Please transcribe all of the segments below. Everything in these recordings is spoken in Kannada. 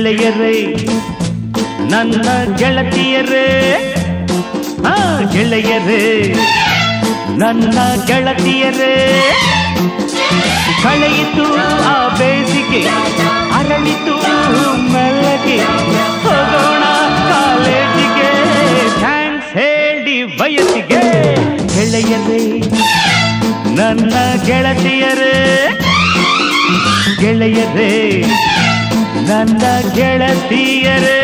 ಗೆಳೆಯರೇ ನನ್ನ ಗೆಳತಿಯರೇ ಆ ಗೆಳೆಯರೇ ನನ್ನ ಗೆಳತಿಯರೇ ಕಳೆಯಿತು ಆ ಬೇಸಿಗೆ ಅರಳಿತು ಮೆಲ್ಲಗೆ ಹೋಗೋಣ ಕಾಲೇಜಿಗೆ ಥ್ಯಾಂಕ್ಸ್ ಹೇಳಿ ವಯಸ್ಸಿಗೆ ಗೆಳೆಯರೇ ನನ್ನ ಗೆಳತಿಯರೇ ಗೆಳೆಯರೇ ನನ್ನ ಗೆಳತಿಯರೇ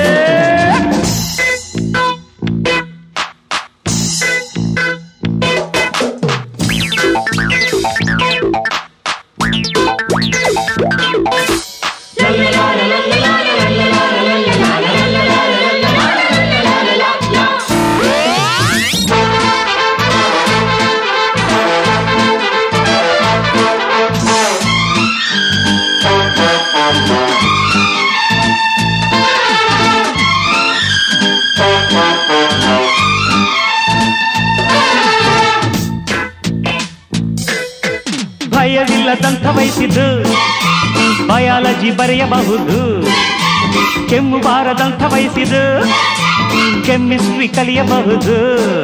ಭಯವಿಲ್ಲದಂಥ ವಯಸ್ಸಿದ್ದು ಬಯಾಲಜಿ ಬರೆಯಬಹುದು ಕೆಮ್ಮು ಬಾರದಂಥ ವಯಸ್ಸಿದ್ದು ಕೆಮಿಸ್ಟ್ರಿ ಕಲಿಯಬಹುದು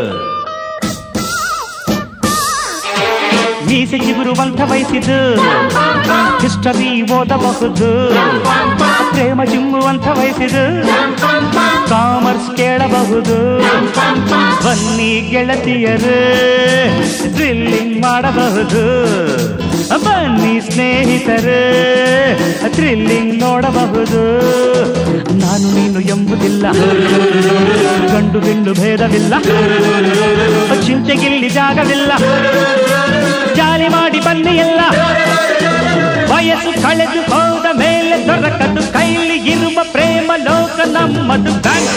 ಮೀಸೆ ಚಿಗುರುವಂಥ ವಯಸ್ಸಿದ್ದು ಹಿಸ್ಟರಿ ಓದಬಹುದು ಪ್ರೇಮ ಚಿಮ್ಮುವಂಥ ವಯಸ್ಸಿದು ಕಾಮರ್ಸ್ ಕೇಳಬಹುದು ಬನ್ನಿ ಗೆಳತಿಯರು ಡ್ರಿಲ್ಲಿಂಗ್ ಮಾಡಬಹುದು ಬನ್ನಿ ಸ್ನೇಹಿತರು ಥ್ರಿಲ್ಲಿಂಗ್ ನೋಡಬಹುದು ನಾನು ನೀನು ಎಂಬುದಿಲ್ಲ ಗಂಡು ಹೆಣ್ಣು ಭೇದವಿಲ್ಲ ಚಿಂತೆಗಿಲ್ಲಿ ಜಾಗವಿಲ್ಲ ಜಾಲಿ ಮಾಡಿ ಬನ್ನಿ ಎಲ್ಲ ವಯಸ್ಸು ಕಳೆದು ಹೋದ ಮೇಲೆ ದೊರಕದು ಕೈಲಿ ಇರುವ ಪ್ರೇಮ ಲೋಕ ನಮ್ಮದು ಬ್ಯಾಂಕ್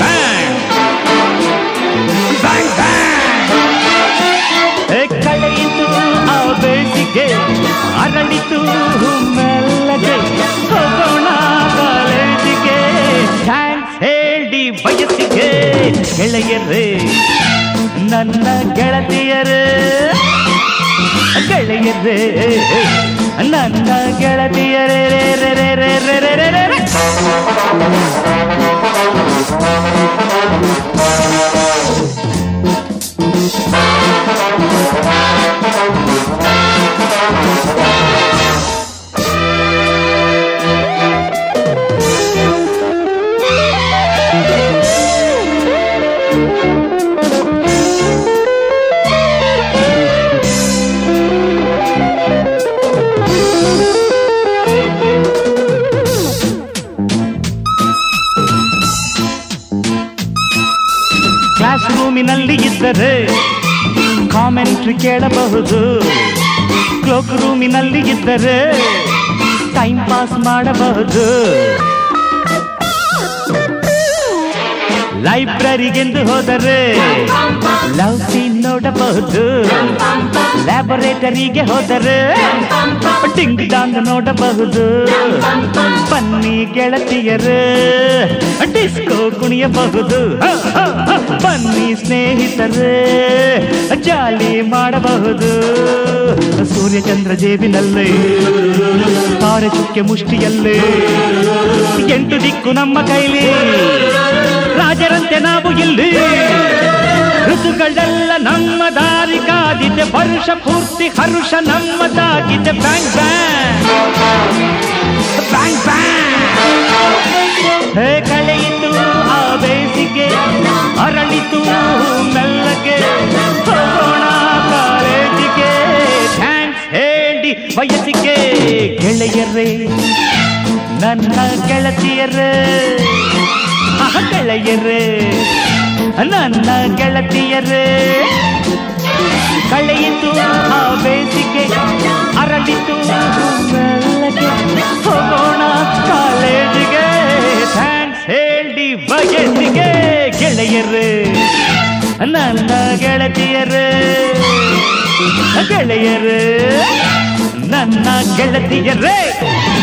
ಬ್ಯಾಂಕ್ ಬ್ಯಾಂಕ್ ಕಳೆಯಿತು ಆ ಬೇಸಿಗೆ ಅರಳಿತು ಮೆಲ್ಲಗೆ ಹೋಗೋಣ ಕಾಲೇಜಿಗೆ ಥ್ಯಾಂಕ್ಸ್ ಹೇಳಿ ವಯಸ್ಸಿಗೆ ಗೆಳೆಯರೇ ನನ್ನ ಗೆಳತಿಯರೇ ಗೆಳೆಯರೇ ನನ್ನ ಗೆಳತಿಯರೇ ರೇ ರೇ ರೇ ರೇ ರೇ ರೇ ರೇ ರೇ ರೇ. ಕ್ಲಾಸ್ ರೂಮಿನಲ್ಲಿ ಇದ್ದರೆ ಕಾಮೆಂಟ್ರಿ ಕೇಳಬಹುದು ಕ್ಲೋಕ್ ರೂಮಿನಲ್ಲಿ ಇದ್ದರೆ ಟೈಮ್ ಪಾಸ್ ಮಾಡಬಹುದು ಲೈಬ್ರರಿಗೆಂದು ಹೋದರೆ ಲವ್ ಸೀನ್ ನೋಡಬಹುದು ಲ್ಯಾಬೊರೇಟರಿಗೆ ಹೋದರೆ ಟಿಂಗ್ ಡಾಂಗ್ ನೋಡಬಹುದು ಬನ್ನಿ ಗೆಳತಿಯರು ಡಿಸ್ಕೋ ಕುಣಿಯಬಹುದು ಹ, ಹ, ಹ. ಬನ್ನಿ ಸ್ನೇಹಿತರು ಜಾಲಿ ಮಾಡಬಹುದು ಸೂರ್ಯಚಂದ್ರ ಜೇಬಿನಲ್ಲಿ ತಾರೆ ಚುಕ್ಕೆ ಮುಷ್ಟಿಯಲ್ಲಿ ಎಂಟು ದಿಕ್ಕು ನಮ್ಮ ಕೈಲಿ ರಾಜರಂತೆ ನಾವು ಇಲ್ಲಿ ಋತುಗಳೆಲ್ಲ ನಮ್ಮ ದಾರಿ ಕಾದಿದೆ ವರ್ಷ ಪೂರ್ತಿ ಹರುಷ ನಮ್ಮದಾಗಿದೆ ಬ್ಯಾಂಕ್ ಬ್ಯಾಂಕ್ ಬ್ಯಾಂಕ್ ಹೇ ಕಳೆಯಿತು ಆ ಬೇಸಿಗೆ ಅರಳಿತು ಮೆಲ್ಲಗೆ ಹೋಗೋಣ ಕಾಲೇಜಿಗೆ ಥ್ಯಾಂಕ್ಸ್ ಹೇಳಿ ವಯಸ್ಸಿಗೆ ಗೆಳೆಯರೇ ನನ್ನ ಗೆಳತಿಯರೇ ಆಹ, ಗೆಳೆಯರೇ ನನ್ನ ಗೆಳತಿಯರೇ ಕಳೆಯಿತು ಆ ಬೇಸಿಗೆ ಅರಳಿತು ಮೆಲ್ಲಗೆ ಹೋಗೋಣ ಕಾಲೇಜಿಗೆ ಥ್ಯಾಂಕ್ಸ್ ಹೇಳಿ ಬಯಸಿಗೆ ಗೆಳೆಯರೇ ನನ್ನ ಗೆಳತಿಯರೇ ಗೆಳೆಯರೇ ನನ್ನ ಗೆಳತಿಯರೇ